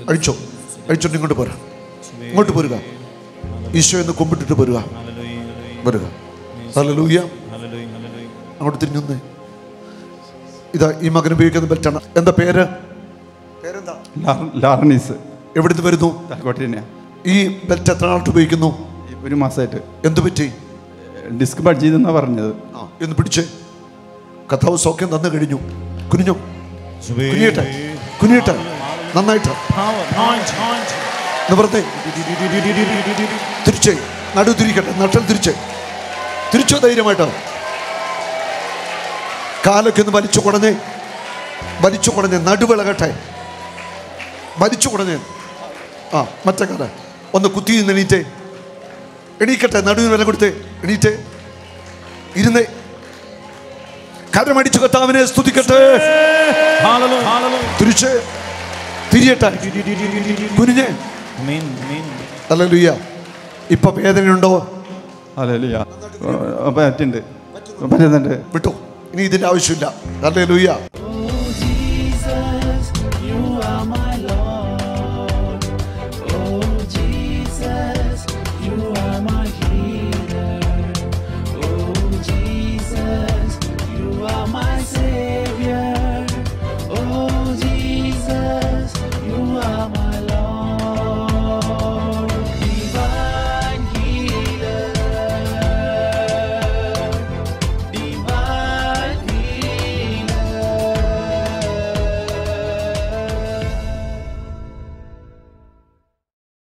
അഴിച്ചോ അഴിച്ചോണ്ട് ഇങ്ങോട്ട് പോരാ ഇങ്ങോട്ട് പോരുക ഈശോ എന്ന് കുമ്പിട്ടിട്ട് പോരുക വരിക ഹല്ലേലൂയ അങ്ങോട്ട് തിരിഞ്ഞൊന്നേ ഇതാ ഈ മകൻ ഉപയോഗിക്കുന്ന ബെൽറ്റാണ് എന്താ പേര് പേരെന്താ ലാർ- ലാർണീസ് എവിടുന്ന് വരുന്നു താക്കോട്ടെ തന്നെയാ ഈ ബെൽറ്റ് എത്ര നാളായിട്ട് ഉപയോഗിക്കുന്നു ഒരു മാസമായിട്ട് എന്ത് പറ്റി ഡിസ്ക് ബഡ്ജ് ചെയ്തെന്നാ പറഞ്ഞത് ആ എന്ന് പിടിച്ച് കഥാവ് സൗഖ്യം തന്നു കഴിഞ്ഞു കുനിഞ്ഞു കുനിയട്ടെ കുനിയട്ടെ നന്നായിട്ട് നിവർത്തേ തിരിച്ചേ നടു തിരിക്കട്ടെ നട്ടൽ തിരിച്ചേ തിരിച്ചോ ധൈര്യമായിട്ട് കാലൊക്കെ ഒന്ന് വലിച്ചു കുടഞ്ഞേ വലിച്ചു കുടഞ്ഞേ നടുവിളകട്ടെ വലിച്ചു കുടഞ്ഞേ ആ മറ്റേ കാല ഒന്ന് കുത്തി നിന്ന് എണീറ്റേ എണീക്കട്ടെ നടുവിന് വില കൊടുത്തേ എണീറ്റേ ഇരുന്നേ കരമടിച്ചു കത്താവിനെ സ്തുതിക്കട്ടെ തിരിച്ച് തിരിയട്ടെ കുനിഞ്ഞേ അല്ലല്ലുയ്യ ഇപ്പൊ വേദനയുണ്ടോ അല്ലല്ല പറ്റുന്നുണ്ട് പറ്റുന്നുണ്ട് വിട്ടോ ഇനി ഇതിന്റെ ആവശ്യമില്ല അല്ലേ